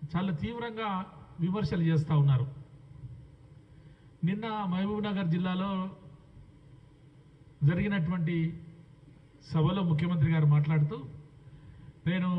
చాలా తీవ్రంగా విమర్శలు చేస్తూ ఉన్నారు నిన్న మహబూబ్ నగర్ జిల్లాలో జరిగినటువంటి సభలో ముఖ్యమంత్రి గారు మాట్లాడుతూ నేను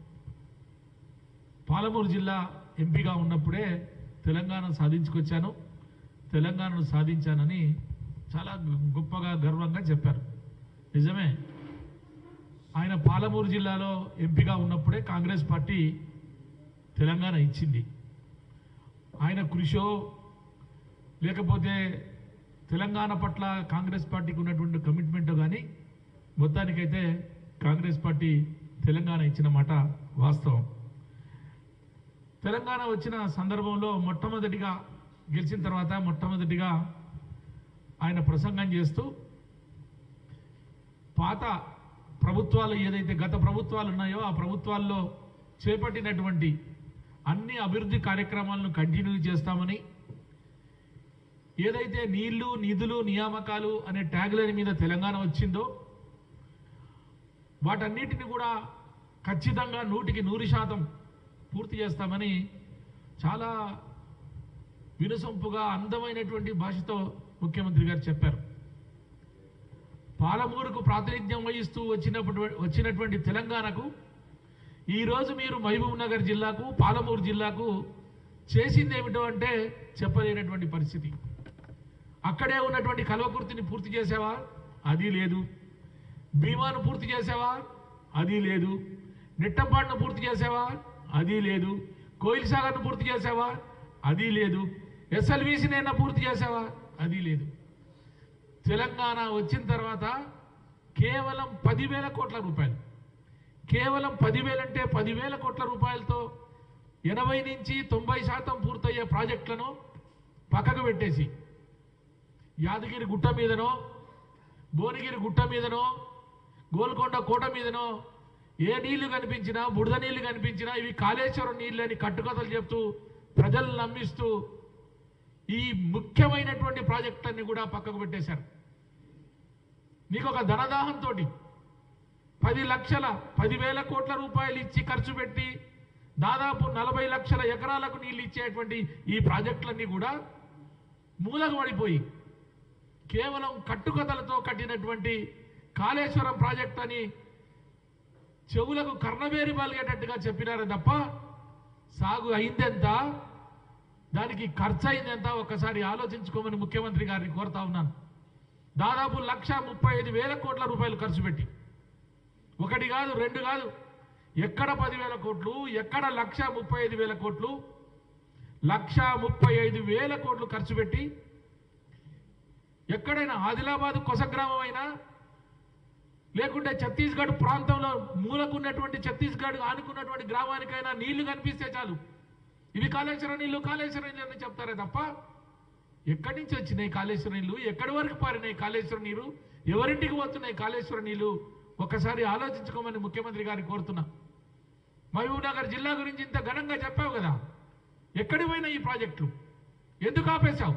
పాలమూరు జిల్లా ఎంపీగా ఉన్నప్పుడే తెలంగాణ సాధించుకొచ్చాను తెలంగాణను సాధించానని చాలా గొప్పగా గర్వంగా చెప్పారు నిజమే ఆయన పాలమూరు జిల్లాలో ఎంపీగా ఉన్నప్పుడే కాంగ్రెస్ పార్టీ తెలంగాణ ఇచ్చింది ఆయన కృషో లేకపోతే తెలంగాణ పట్ల కాంగ్రెస్ పార్టీకి ఉన్నటువంటి కమిట్మెంట్ కానీ మొత్తానికైతే కాంగ్రెస్ పార్టీ తెలంగాణ ఇచ్చిన మాట వాస్తవం తెలంగాణ వచ్చిన సందర్భంలో మొట్టమొదటిగా గెలిచిన తర్వాత మొట్టమొదటిగా ఆయన ప్రసంగం చేస్తూ పాత ప్రభుత్వాలు ఏదైతే గత ప్రభుత్వాలు ఉన్నాయో ఆ ప్రభుత్వాల్లో చేపట్టినటువంటి అన్ని అభివృద్ధి కార్యక్రమాలను కంటిన్యూ చేస్తామని ఏదైతే నీళ్లు నిధులు నియామకాలు అనే ట్యాగ్లైన్ మీద తెలంగాణ వచ్చిందో వాటన్నిటిని కూడా ఖచ్చితంగా నూటికి నూరు శాతం పూర్తి చేస్తామని చాలా వినసొంపుగా అందమైనటువంటి భాషతో ముఖ్యమంత్రి గారు చెప్పారు పాలమూరుకు ప్రాతినిధ్యం వహిస్తూ వచ్చినప్పుడు వచ్చినటువంటి తెలంగాణకు ఈరోజు మీరు మహబూబ్ నగర్ జిల్లాకు పాలమూరు జిల్లాకు చేసింది ఏమిటో అంటే చెప్పలేనటువంటి పరిస్థితి అక్కడే ఉన్నటువంటి కల్వకుర్తిని పూర్తి చేసావా అది లేదు భీమాను పూర్తి చేసావా అది లేదు నిట్టంపాడును పూర్తి చేసావా అది లేదు కోయిల్ సాగర్ను పూర్తి చేసావా అది లేదు ఎస్ఎల్విసిని అయినా పూర్తి చేసావా అది లేదు తెలంగాణ వచ్చిన తర్వాత కేవలం పదివేల కోట్ల రూపాయలు కేవలం పదివేలు అంటే పదివేల కోట్ల రూపాయలతో ఎనభై నుంచి తొంభై శాతం పూర్తయ్యే ప్రాజెక్టులను పక్కకు పెట్టేసి యాదగిరి గుట్ట మీదనో భువనగిరి గుట్ట మీదనో గోల్కొండ కోట మీదనో ఏ నీళ్లు కనిపించినా బురద నీళ్లు కనిపించినా ఇవి కాళేశ్వరం నీళ్ళని కట్టుకథలు చెప్తూ ప్రజలను నమ్మిస్తూ ఈ ముఖ్యమైనటువంటి ప్రాజెక్టులన్నీ కూడా పక్కకు పెట్టేశారు నీకు ఒక ధనదాహంతో పది లక్షల పదివేల కోట్ల రూపాయలు ఇచ్చి ఖర్చు పెట్టి దాదాపు నలభై లక్షల ఎకరాలకు నీళ్ళు ఇచ్చేటువంటి ఈ ప్రాజెక్టులన్నీ కూడా మూలకు పడిపోయి కేవలం కట్టుకథలతో కట్టినటువంటి కాళేశ్వరం ప్రాజెక్ట్ అని చెవులకు కర్ణవేరి పలిగేటట్టుగా చెప్పినారు తప్ప సాగు అయిందెంత దానికి ఖర్చు అయిందెంత ఒక్కసారి ఆలోచించుకోమని ముఖ్యమంత్రి గారిని కోరుతా ఉన్నాను దాదాపు లక్ష ముప్పై ఐదు వేల కోట్ల రూపాయలు ఖర్చు పెట్టి ఒకటి కాదు రెండు కాదు ఎక్కడ పదివేల కోట్లు ఎక్కడ లక్ష ముప్పై ఐదు వేల కోట్లు లక్ష ముప్పై ఐదు వేల కోట్లు ఖర్చు పెట్టి ఎక్కడైనా ఆదిలాబాద్ కొసగ్రామం అయినా లేకుంటే ఛత్తీస్గఢ్ ప్రాంతంలో మూలకున్నటువంటి ఛత్తీస్గఢ్ ఆనుకున్నటువంటి గ్రామానికైనా నీళ్లు కనిపిస్తే చాలు ఇవి కాళేశ్వరం నీళ్లు కాళేశ్వరం నీళ్ళు అని చెప్తారే తప్ప ఎక్కడి నుంచి వచ్చినాయి కాళేశ్వరం నీళ్లు ఎక్కడి వరకు పారినాయి కాళేశ్వరం నీరు ఎవరింటికి పోతున్నాయి కాళేశ్వరం నీళ్లు ఒక్కసారి ఆలోచించుకోమని ముఖ్యమంత్రి గారిని కోరుతున్నా మహబూబ్ నగర్ జిల్లా గురించి ఇంత ఘనంగా చెప్పావు కదా ఎక్కడి పోయినా ఈ ప్రాజెక్టులు ఎందుకు ఆపేశావు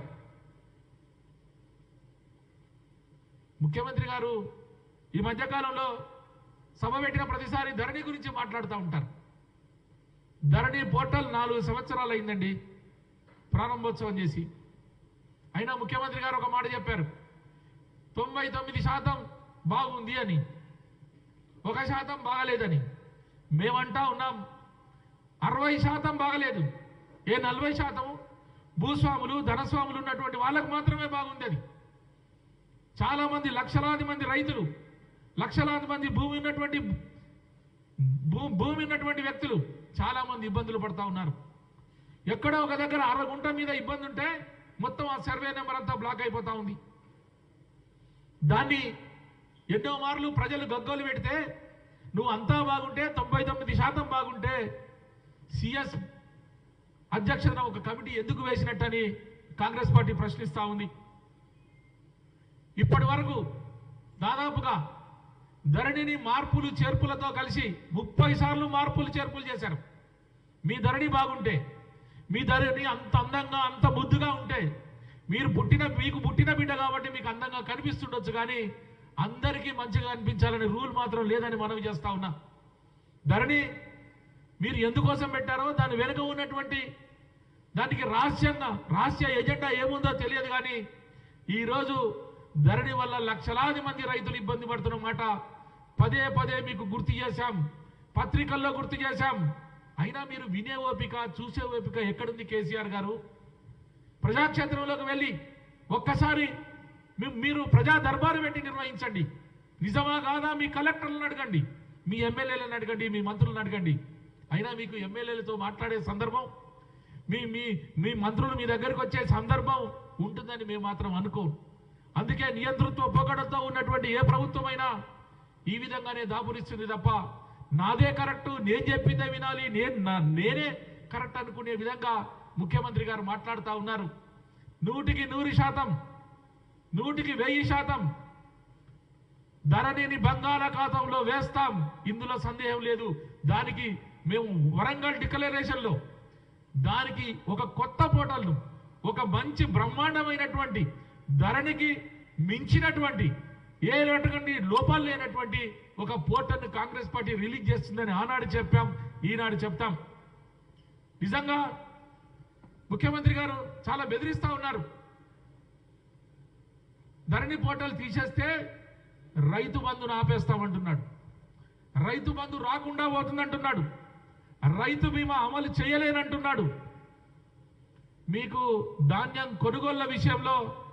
ముఖ్యమంత్రి గారు ఈ మధ్యకాలంలో సభ పెట్టిన ప్రతిసారి ధరణి గురించి మాట్లాడుతూ ఉంటారు ధరణి పోర్టల్ నాలుగు సంవత్సరాలు అయిందండి ప్రారంభోత్సవం చేసి అయినా ముఖ్యమంత్రి గారు ఒక మాట చెప్పారు తొంభై తొమ్మిది శాతం బాగుంది అని ఒక శాతం బాగలేదని మేమంటా ఉన్నాం అరవై శాతం బాగలేదు ఏ నలభై శాతం భూస్వాములు ధనస్వాములు ఉన్నటువంటి వాళ్ళకు మాత్రమే బాగుంది అది చాలా మంది లక్షలాది మంది రైతులు లక్షలాది మంది భూమి ఉన్నటువంటి భూ భూమి ఉన్నటువంటి వ్యక్తులు చాలా మంది ఇబ్బందులు పడతా ఉన్నారు ఎక్కడో ఒక దగ్గర అర గుంట మీద ఇబ్బంది ఉంటే మొత్తం ఆ సర్వే నెంబర్ అంతా బ్లాక్ అయిపోతా ఉంది దాన్ని ఎన్నో మార్లు ప్రజలు గగ్గోలు పెడితే నువ్వు అంతా బాగుంటే తొంభై తొమ్మిది శాతం బాగుంటే సిఎస్ అధ్యక్షతన ఒక కమిటీ ఎందుకు వేసినట్టని కాంగ్రెస్ పార్టీ ప్రశ్నిస్తా ఉంది ఇప్పటి వరకు దాదాపుగా ధరణిని మార్పులు చేర్పులతో కలిసి ముప్పై సార్లు మార్పులు చేర్పులు చేశారు మీ ధరణి బాగుంటే మీ ధరణి అంత అందంగా అంత ముద్దుగా ఉంటే మీరు పుట్టిన మీకు పుట్టిన బిడ్డ కాబట్టి మీకు అందంగా కనిపిస్తుండొచ్చు కానీ అందరికీ మంచిగా కనిపించాలనే రూల్ మాత్రం లేదని మనవి చేస్తా ఉన్నా ధరణి మీరు ఎందుకోసం పెట్టారో దాని వెనుక ఉన్నటువంటి దానికి రహస్యంగా రహస్య ఎజెండా ఏముందో తెలియదు కానీ ఈరోజు ధరణి వల్ల లక్షలాది మంది రైతులు ఇబ్బంది పడుతున్న మాట పదే పదే మీకు గుర్తు చేశాం పత్రికల్లో గుర్తు చేశాం అయినా మీరు వినే ఓపిక చూసే ఓపిక ఎక్కడుంది కేసీఆర్ గారు ప్రజాక్షేత్రంలోకి వెళ్ళి ఒక్కసారి మీ- మీరు ప్రజా దర్బారు పెట్టి నిర్వహించండి నిజమా కాదా మీ కలెక్టర్లను అడగండి మీ ఎమ్మెల్యేలను అడగండి మీ మంత్రులను అడగండి అయినా మీకు ఎమ్మెల్యేలతో మాట్లాడే సందర్భం మీ మీ మీ మంత్రులు మీ దగ్గరికి వచ్చే సందర్భం ఉంటుందని మేము మాత్రం అనుకోం అందుకే నియంతృత్వ పోకడతో ఉన్నటువంటి ఏ ప్రభుత్వమైనా ఈ విధంగానే దాపురిస్తుంది తప్ప నాదే కరెక్ట్ నేను చెప్పిందే వినాలి నేను నా- నేనే కరెక్ట్ అనుకునే విధంగా ముఖ్యమంత్రి గారు మాట్లాడుతూ ఉన్నారు నూటికి నూరు శాతం నూటికి వెయ్యి శాతం ధరణిని బంగాళాఖాతంలో వేస్తాం ఇందులో సందేహం లేదు దానికి మేము వరంగల్ డిక్లరేషన్లో దానికి ఒక కొత్త పోర్టల్ను ఒక మంచి బ్రహ్మాండమైనటువంటి ధరణికి మించినటువంటి ఏ రకమైన లోపాలు లేనటువంటి ఒక పోర్టల్ని కాంగ్రెస్ పార్టీ రిలీజ్ చేస్తుందని ఆనాడు చెప్పాం ఈనాడు చెప్తాం నిజంగా ముఖ్యమంత్రి గారు చాలా బెదిరిస్తా ఉన్నారు ధరణి పోర్టల్ తీసేస్తే రైతు బంధును ఆపేస్తామంటున్నాడు రైతు బంధు రాకుండా పోతుందంటున్నాడు రైతు బీమా అమలు చేయలేనంటున్నాడు మీకు ధాన్యం కొనుగోళ్ల విషయంలో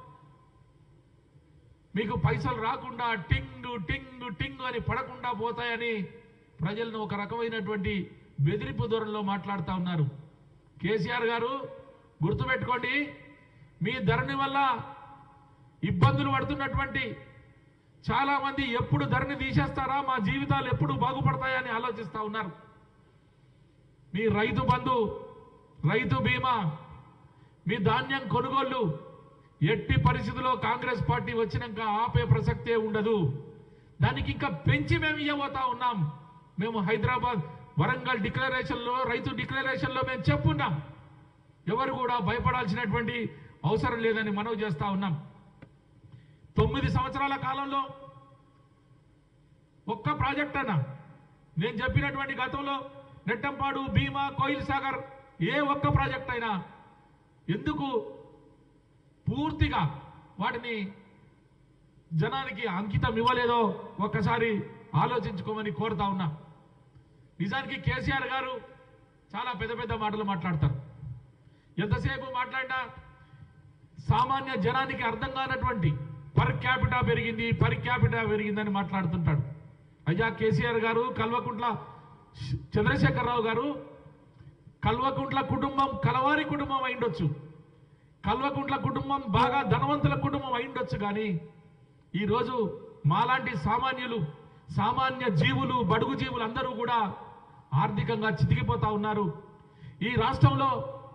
మీకు పైసలు రాకుండా టింగ్ టింగ్ టింగ్ అని పడకుండా పోతాయని ప్రజలను ఒక రకమైనటువంటి బెదిరింపు ధోరణిలో మాట్లాడుతూ ఉన్నారు కేసీఆర్ గారు గుర్తుపెట్టుకోండి మీ ధరణి వల్ల ఇబ్బందులు పడుతున్నటువంటి చాలా మంది ఎప్పుడు ధరని తీసేస్తారా మా జీవితాలు ఎప్పుడు బాగుపడతాయని ఆలోచిస్తా ఉన్నారు మీ రైతు బంధు రైతు బీమా మీ ధాన్యం కొనుగోళ్లు ఎట్టి పరిస్థితుల్లో కాంగ్రెస్ పార్టీ వచ్చినాక ఆపే ప్రసక్తే ఉండదు దానికి ఇంకా పెంచి మేము ఇవ్వబోతా ఉన్నాం మేము హైదరాబాద్ వరంగల్ డిక్లరేషన్లో రైతు డిక్లరేషన్లో మేము చెప్పున్నాం ఎవరు కూడా భయపడాల్సినటువంటి అవసరం లేదని మనవి చేస్తా ఉన్నాం తొమ్మిది సంవత్సరాల కాలంలో ఒక్క ప్రాజెక్ట్ అన్న నేను చెప్పినటువంటి గతంలో నెట్టంపాడు భీమా కోయిల్ సాగర్ ఏ ఒక్క ప్రాజెక్ట్ అయినా ఎందుకు పూర్తిగా వాటిని జనానికి అంకితం ఇవ్వలేదో ఒక్కసారి ఆలోచించుకోమని కోరుతా ఉన్నా నిజానికి కేసీఆర్ గారు చాలా పెద్ద పెద్ద మాటలు మాట్లాడతారు ఎంతసేపు మాట్లాడినా సామాన్య జనానికి అర్థం కానటువంటి పర్ క్యాపిటా పెరిగింది పర్ క్యాపిటా పెరిగిందని మాట్లాడుతుంటాడు అయ్యా కేసీఆర్ గారు కల్వకుంట్ల శ- చంద్రశేఖరరావు గారు కల్వకుంట్ల కుటుంబం కలవారి కుటుంబం అయిండొచ్చు కల్వకుంట్ల కుటుంబం బాగా ధనవంతుల కుటుంబం అయిండొచ్చు కానీ ఈరోజు మాలాంటి సామాన్యులు సామాన్య జీవులు బడుగు జీవులు అందరూ కూడా ఆర్థికంగా చితికిపోతా ఉన్నారు ఈ రాష్ట్రంలో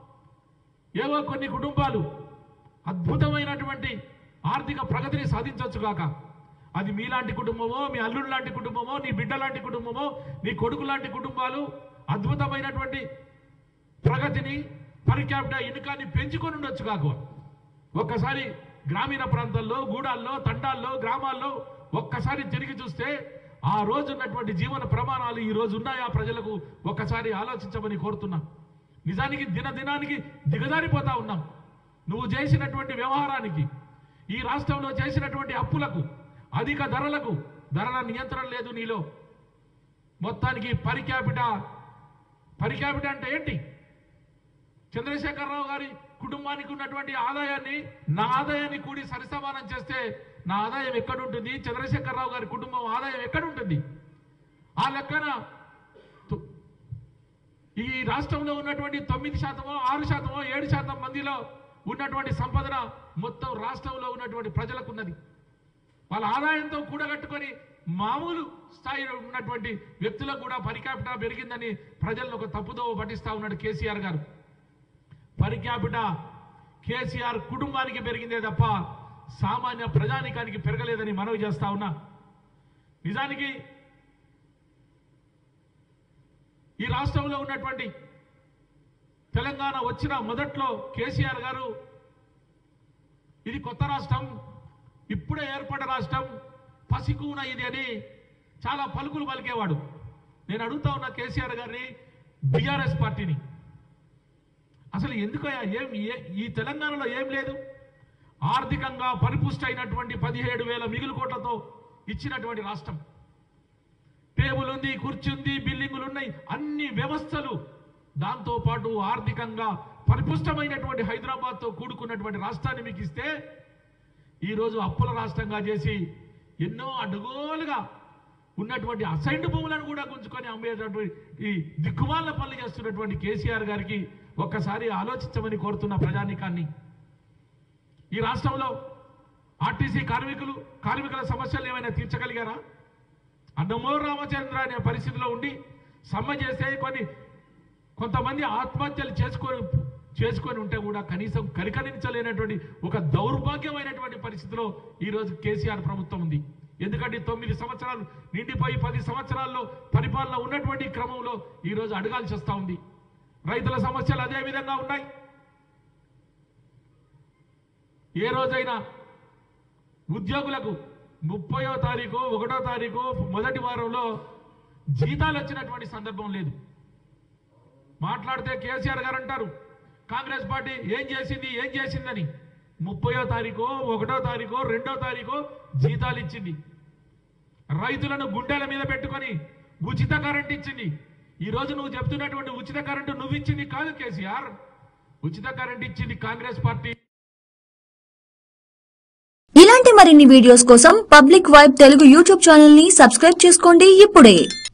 ఏవో కొన్ని కుటుంబాలు అద్భుతమైనటువంటి ఆర్థిక ప్రగతిని సాధించవచ్చు కాక అది మీలాంటి కుటుంబమో మీ అల్లుడు లాంటి కుటుంబమో నీ బిడ్డ లాంటి కుటుంబమో నీ కొడుకు లాంటి కుటుంబాలు అద్భుతమైనటువంటి ప్రగతిని పరిక్యాపిట ఇన్కాన్ని పెంచుకొని ఉండొచ్చు కాకు ఒక్కసారి గ్రామీణ ప్రాంతాల్లో గూడాల్లో తండాల్లో గ్రామాల్లో ఒక్కసారి తిరిగి చూస్తే ఆ రోజు ఉన్నటువంటి జీవన ప్రమాణాలు ఈ రోజు ఉన్నాయా ప్రజలకు ఒక్కసారి ఆలోచించమని కోరుతున్నా నిజానికి దినదినానికి దిగజారిపోతా ఉన్నాం నువ్వు చేసినటువంటి వ్యవహారానికి ఈ రాష్ట్రంలో చేసినటువంటి అప్పులకు అధిక ధరలకు ధరల నియంత్రణ లేదు నీలో మొత్తానికి పరిక్యాపిట పరిక్యాపిట అంటే ఏంటి చంద్రశేఖరరావు గారి కుటుంబానికి ఉన్నటువంటి ఆదాయాన్ని నా ఆదాయాన్ని కూడి సరిసమానం చేస్తే నా ఆదాయం ఎక్కడుంటుంది చంద్రశేఖరరావు గారి కుటుంబం ఆదాయం ఎక్కడుంటుంది ఆ లెక్కన తు- ఈ రాష్ట్రంలో ఉన్నటువంటి తొమ్మిది శాతమో ఆరు శాతమో ఏడు శాతం మందిలో ఉన్నటువంటి సంపదన మొత్తం రాష్ట్రంలో ఉన్నటువంటి ప్రజలకు ఉన్నది వాళ్ళ ఆదాయంతో కూడగట్టుకొని మామూలు స్థాయిలో ఉన్నటువంటి వ్యక్తులకు కూడా పరికాపిట పెరిగిందని ప్రజలను ఒక తప్పుదో పట్టిస్తా ఉన్నాడు కేసీఆర్ గారు పరిక్యాపిట కేసీఆర్ కుటుంబానికి పెరిగిందే తప్ప సామాన్య ప్రజానికానికి పెరగలేదని మనవి చేస్తా ఉన్నా నిజానికి ఈ రాష్ట్రంలో ఉన్నటువంటి తెలంగాణ వచ్చిన మొదట్లో కేసీఆర్ గారు ఇది కొత్త రాష్ట్రం ఇప్పుడే ఏర్పడ్డ రాష్ట్రం పసికూన ఇది అని చాలా పలుకులు పలికేవాడు నేను అడుగుతా ఉన్నా కేసీఆర్ గారిని బీఆర్ఎస్ పార్టీని అసలు ఎందుకయ్యా ఏం ఏ- ఈ తెలంగాణలో ఏం లేదు ఆర్థికంగా పరిపుష్టి అయినటువంటి పదిహేడు వేల మిగులు కోట్లతో ఇచ్చినటువంటి రాష్ట్రం టేబుల్ ఉంది కుర్చీ ఉంది బిల్డింగులు ఉన్నాయి అన్ని వ్యవస్థలు దాంతో పాటు ఆర్థికంగా పరిపుష్టమైనటువంటి హైదరాబాద్తో కూడుకున్నటువంటి రాష్ట్రాన్ని మీకు ఇస్తే ఈరోజు అప్పుల రాష్ట్రంగా చేసి ఎన్నో అడుగోలుగా ఉన్నటువంటి అసైన్డ్ భూములను కూడా గుంజుకొని అమ్మేటటువంటి ఈ దిక్కుమాల పనులు చేస్తున్నటువంటి కేసీఆర్ గారికి ఒక్కసారి ఆలోచించమని కోరుతున్న ప్రజానికాన్ని ఈ రాష్ట్రంలో ఆర్టీసీ కార్మికులు కార్మికుల సమస్యలు ఏమైనా తీర్చగలిగారా అన్నమో రామచంద్ర అనే పరిస్థితిలో ఉండి సమ్మె చేస్తే కొన్ని కొంతమంది ఆత్మహత్యలు చేసుకొని చేసుకొని ఉంటే కూడా కనీసం కరికరించలేనటువంటి ఒక దౌర్భాగ్యమైనటువంటి పరిస్థితిలో ఈరోజు కేసీఆర్ ప్రభుత్వం ఉంది ఎందుకంటే తొమ్మిది సంవత్సరాలు నిండిపోయి పది సంవత్సరాల్లో పరిపాలన ఉన్నటువంటి క్రమంలో ఈరోజు అడగాల్సి వస్తూ ఉంది రైతుల సమస్యలు అదే విధంగా ఉన్నాయి ఏ రోజైనా ఉద్యోగులకు ముప్పయో తారీఖు ఒకటో తారీఖు మొదటి వారంలో జీతాలు వచ్చినటువంటి సందర్భం లేదు మాట్లాడితే కేసీఆర్ గారు అంటారు కాంగ్రెస్ పార్టీ ఏం చేసింది ఏం చేసిందని ముప్పయో తారీఖు ఒకటో తారీఖు రెండో తారీఖు జీతాలు ఇచ్చింది రైతులను గుండెల మీద పెట్టుకొని ఉచిత కరెంట్ ఇచ్చింది ఈ రోజు నువ్వు చెప్తున్నటువంటి ఉచిత కరెంటు నువ్వు ఇచ్చింది కాదు కేసీఆర్ ఉచిత కరెంట్ ఇచ్చింది కాంగ్రెస్ పార్టీ ఇలాంటి మరిన్ని వీడియోస్ కోసం public vibe Telugu YouTube channel ని సబ్స్క్రైబ్ చేసుకోండి ఇప్పుడే